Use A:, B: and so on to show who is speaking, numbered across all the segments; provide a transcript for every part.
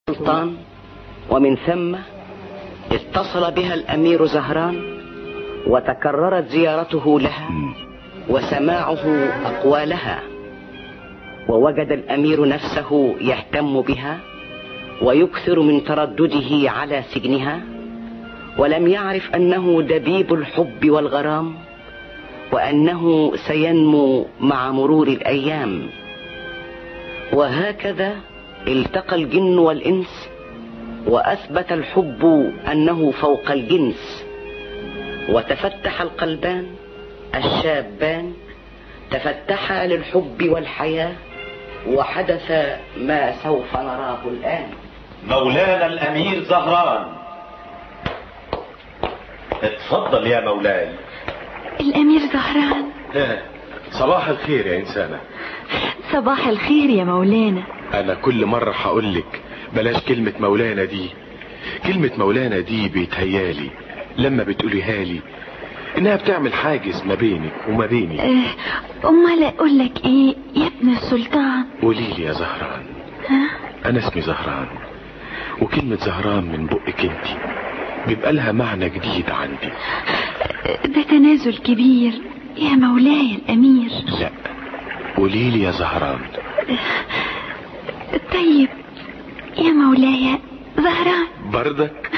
A: السلطان ومن ثم اتصل بها الأمير زهران وتكررت زيارته لها وسماعه أقوالها ووجد الأمير نفسه يهتم بها ويكثر من تردده على سجنها ولم يعرف أنه دبيب الحب والغرام وأنه سينمو مع مرور الأيام وهكذا التقى الجن والإنس وأثبت الحب أنه فوق الجنس وتفتح القلبان الشابان تفتحا للحب والحياة وحدث ما سوف نراه الآن
B: مولانا الأمير زهران اتفضل يا مولاي
C: الأمير زهران
D: صباح الخير يا إنسانة
C: صباح الخير يا مولانا
D: أنا كل مرة هقولك بلاش كلمة مولانا دي كلمة مولانا دي بيتهيالي لما بتقوليها لي إنها بتعمل حاجز ما بينك وما بيني
C: أه أمال أقول لك إيه يا ابن السلطان
D: قولي لي يا زهران
C: ها
D: أنا اسمي زهران وكلمة زهران من بقك انتي بيبقى لها معنى جديد عندي
C: ده تنازل كبير يا مولاي الأمير
D: لا قولي لي يا زهران
C: طيب يا مولاي زهران
D: بردك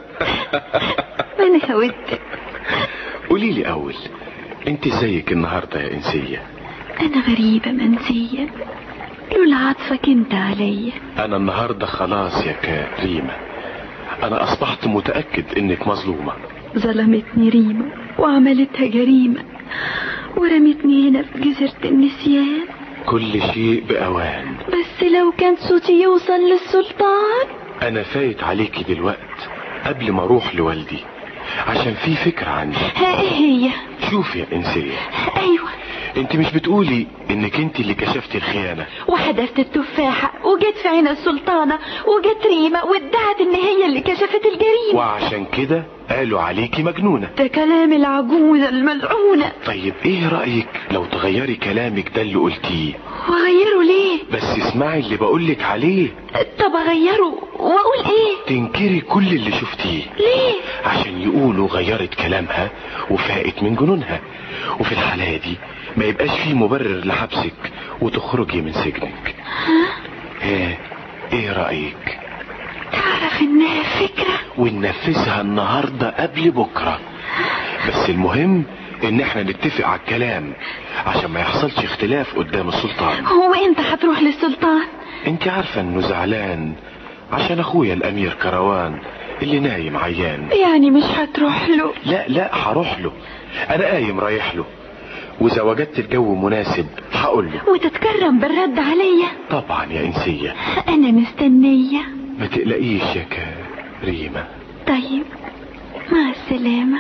C: أنا هودك
D: قولي لي أول انت ازيك النهاردة يا إنسية
C: أنا غريبة منسية لولا عطفك أنت عليا
D: أنا النهاردة خلاص يا كريمة أنا أصبحت متأكد إنك مظلومة
C: ظلمتني ريمة وعملتها جريمة ورمتني هنا في جزيرة النسيان
D: كل شيء بأوان
C: بس لو كان صوتي يوصل للسلطان
D: أنا فايت عليكي دلوقت قبل ما أروح لوالدي عشان في فكرة عندي
C: ها ايه هي
D: شوف يا إنسية
C: ايوه
D: انت مش بتقولي انك انت اللي كشفتي الخيانة
C: وحدفت التفاحة وجت في عين السلطانة وجت ريمة وادعت ان هي اللي كشفت الجريمة
D: وعشان كده قالوا عليكي مجنونة
C: ده كلام العجوزة الملعونة
D: طيب ايه رأيك لو تغيري كلامك ده اللي قلتيه
C: واغيره ليه
D: بس اسمعي اللي بقولك عليه
C: طب اغيره واقول ايه
D: تنكري كل اللي شفتيه
C: ليه
D: عشان يقولوا غيرت كلامها وفاقت من جنونها وفي الحالة دي ما يبقاش فيه مبرر لحبسك وتخرجي من سجنك ايه ايه رأيك
C: تعرف انها فكرة
D: وننفذها النهاردة قبل بكرة بس المهم ان احنا نتفق على الكلام عشان ما يحصلش اختلاف قدام السلطان
C: هو انت هتروح للسلطان
D: انت عارفة انه زعلان عشان اخويا الامير كروان اللي نايم عيان
C: يعني مش هتروح له
D: لا لا هروح له انا قايم رايح له واذا وجدت الجو مناسب هقول له
C: وتتكرم بالرد عليا
D: طبعا يا انسية
C: انا مستنية
D: ما تقلقيش يا كريمة
C: طيب مع السلامة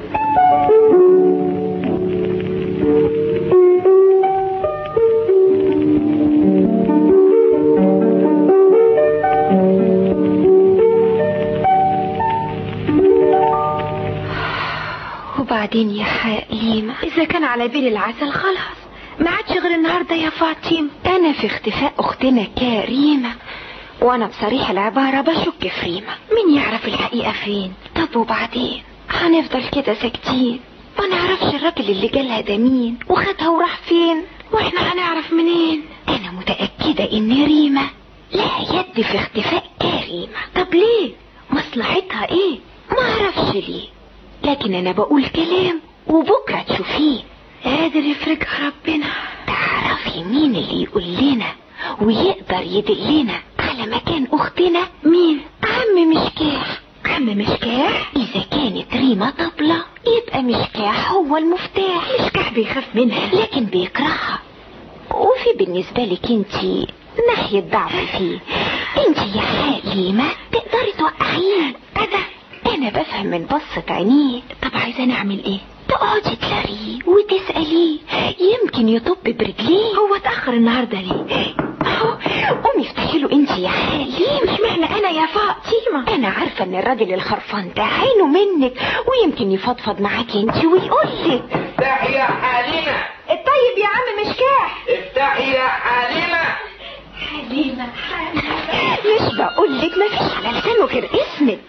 C: وبعدين يا حليمة إذا كان على بيل العسل خلاص ما عادش غير النهاردة يا فاطمة أنا في اختفاء أختنا كريمة وأنا بصريح العبارة بشك في ريمة مين يعرف الحقيقة فين طب وبعدين هنفضل كده ساكتين ما نعرفش الراجل اللي جالها ده مين وخدها وراح فين واحنا هنعرف منين انا متأكدة ان ريمة لها يد في اختفاء كريمة طب ليه مصلحتها ايه ما اعرفش ليه لكن انا بقول كلام وبكرة تشوفيه قادر يفرجها ربنا تعرفي مين اللي يقول لنا ويقدر يدلنا على مكان اختنا مين عم مشكاح عم مشكاح اذا كانت ريمة طبلة يبقى مشكاح هو المفتاح مشكاح بيخاف منها لكن بيكرهها وفي بالنسبة لك انتي ناحية ضعف فيه انتي يا حليمة تقدري توقعيه انا انا بفهم من بصة عينيه طب عايزة نعمل ايه تقعدي تلاقيه وتسأليه يمكن يطب برجليه هو اتأخر النهاردة ليه اهو قومي افتحي له انت يا حليم مش معنى انا يا فاطمة انا عارفة ان الراجل الخرفان ده عينه منك ويمكن يفضفض معاكي انت ويقول لك
B: افتحي يا حليمة
C: طيب يا عم مشكاح
B: افتحي يا حليمة
C: حليمة حليمة مش بقول لك ما فيش على لسانه غير اسمك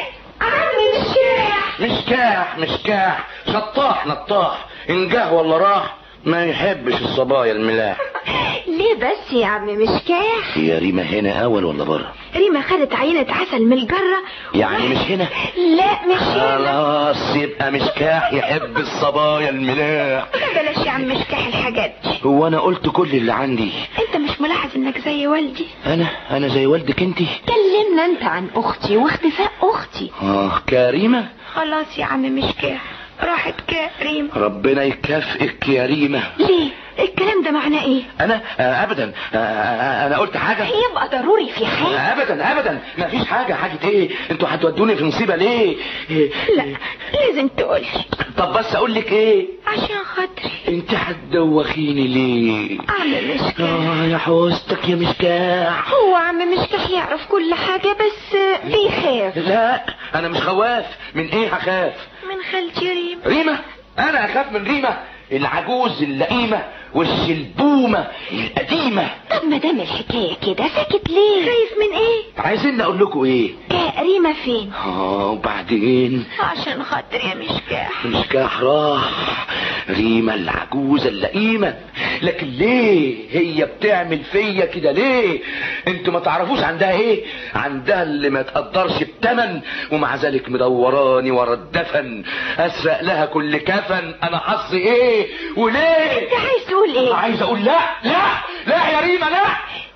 C: عم الشاح
E: مشكاح مشكاح شطاح نطاح ان جه ولا راح ما يحبش الصبايا الملاح
C: ليه بس يا عم مشكاح
E: هي ريما هنا اول ولا بره
C: ريما خدت عينة عسل من الجرة
E: يعني مش هنا
C: لا مش هنا
E: خلاص يبقى مشكاح يحب الصبايا الملاح
C: لا بلاش يا عم مشكاح الحاجات دي
E: هو انا قلت كل اللي عندي
C: انت مش ملاحظ انك زي والدي
E: انا انا زي والدك انتي
C: كلمنا انت عن اختي واختفاء اختي
E: اه كريمه
C: خلاص يا عم مشكاح راحت كريم
E: ربنا يكافئك يا ريمه
C: ليه الكلام ده معناه ايه
E: انا آه ابدا آه آه انا قلت حاجه
C: يبقى ضروري في حاجة
E: ابدا ابدا ما فيش حاجه حاجه ايه انتوا هتودوني في مصيبه ليه إيه؟
C: لا لازم تقولي
E: طب بس اقول لك ايه
C: عشان خاطري
E: انت هتدوخيني ليه
C: عم مشكاح
E: اه يا حوستك يا مشكاح
C: هو عم مشكاح يعرف كل حاجة بس بيخاف
E: لا انا مش خواف من ايه هخاف
C: من خالتي ريم
E: ريمه انا اخاف من ريمه العجوز اللئيمه والشلبومه القديمه
C: طب ما دام الحكاية كده ساكت ليه خايف من ايه
E: عايزين اقول لكم ايه
C: ريمة فين
E: اه وبعدين
C: عشان خاطر يا مشكاح
E: مشكاح راح ريمة العجوزة اللئيمة لكن ليه هي بتعمل فيا كده ليه انتوا ما تعرفوش عندها ايه عندها اللي ما تقدرش بتمن ومع ذلك مدوراني ورا الدفن اسرق لها كل كفن انا حظي ايه وليه
C: انت عايز تقول ايه
E: عايز اقول لا لا لا يا ريمة لا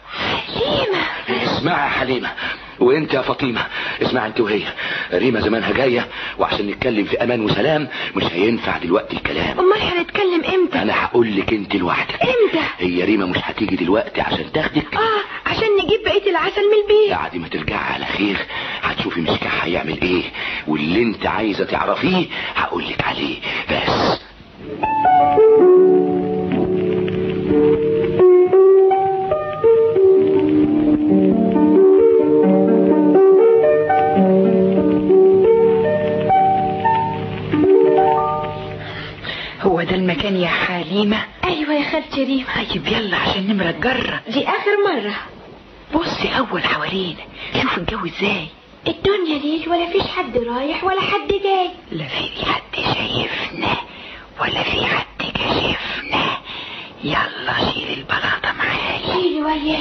C: حليمة
E: اسمعي يا حليمة وانت يا فاطمة اسمعي انت وهي ريمة زمانها جاية وعشان نتكلم في امان وسلام مش هينفع دلوقتي الكلام
C: امال هنتكلم امتى
E: انا هقول لك انت لوحدك
C: امتى
E: هي ريمة مش هتيجي دلوقتي عشان تاخدك
C: اه عشان نجيب بقية العسل من البيت
E: بعد ما ترجعي على خير هتشوفي مشكاح هيعمل ايه واللي انت عايزة تعرفيه هقول لك عليه بس
F: هو ده المكان يا حليمة
C: ايوه يا خالتي ريم
F: طيب يلا عشان نمرة الجرة
C: دي اخر مرة
F: بصي اول حوالينا شوف الجو ازاي
C: الدنيا ليل ولا فيش حد رايح ولا حد جاي
F: لا في حد شايفنا ولا في حد كشفنا يلا شيل البلاطة معايا
C: شيلي وياي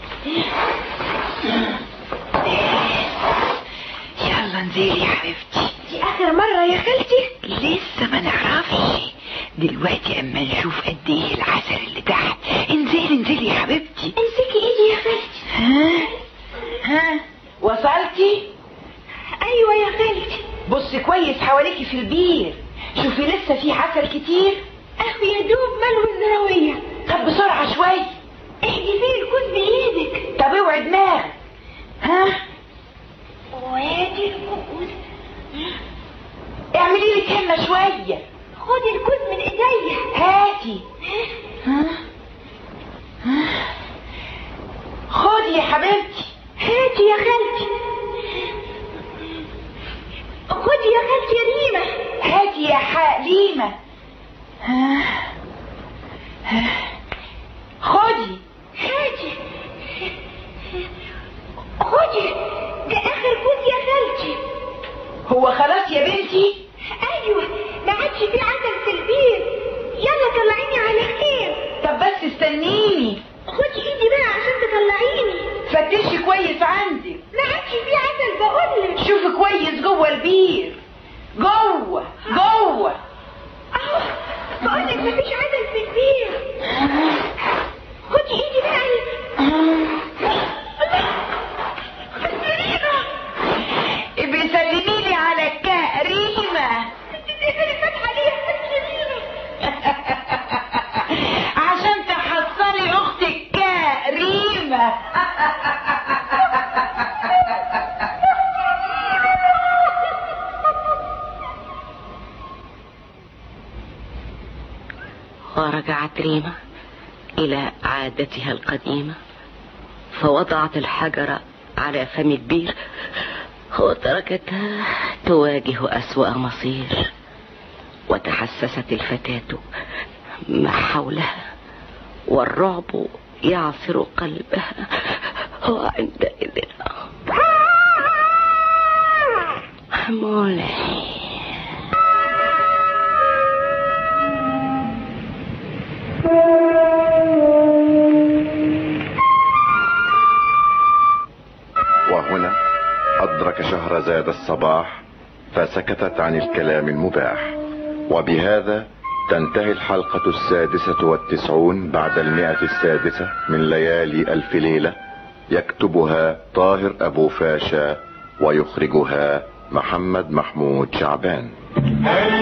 F: يلا انزلي يا حبيبتي
C: دي اخر مرة يا خالتي
F: لسه ما نعرفش دلوقتي اما نشوف قد ايه العسل اللي تحت انزلي انزلي يا حبيبتي
C: امسكي ايدي يا خالتي
F: ها ها وصلتي
C: ايوه يا خالتي
F: بصي كويس حواليكي في البير شوفي لسه في عسل كتير
C: اخو يا دوب ملو الزراوية
F: طب بسرعة شوية
C: احدفي الكوز بايدك
F: طب اوعي دماغك ها
C: وادي الكوز
F: اعملي لي كلمة شوية
C: خدي الكوز من ايديا
F: هاتي ها ها خدي يا حبيبتي
C: هاتي يا خالتي خدي يا خالتي يا ريمة
F: هاتي يا حليمة ها ها خدي
C: هاتي خدي ده اخر كوز يا خالتي
F: هو خلاص يا بنتي
C: ايوه ما عادش في عسل في البير يلا طلعيني على خير
F: طب بس استنيني
C: خدي ايدي بقى عشان تطلعيني
F: فتشي كويس عندك
C: ما عادش في عسل بقولك
F: شوفي كويس جوه البير جوه جوه
C: اهو بقولك مفيش عسل في البير خدي ايدي بقى
F: ابقي سلمي لي على كريمة
C: الفتحة دي يا خالتي ريمة
F: عشان تحصلي اختك كريمة
A: ورجعت ريمة إلى عادتها القديمة فوضعت الحجر على فم البير وتركتها تواجه أسوأ مصير وتحسست الفتاة ما حولها والرعب يعصر قلبها وعندئذ مولاي
G: وهنا أدرك شهرزاد الصباح فسكتت عن الكلام المباح وبهذا تنتهي الحلقة السادسة والتسعون بعد المئة السادسة من ليالي ألف ليلة يكتبها طاهر أبو فاشا ويخرجها محمد محمود شعبان
H: هل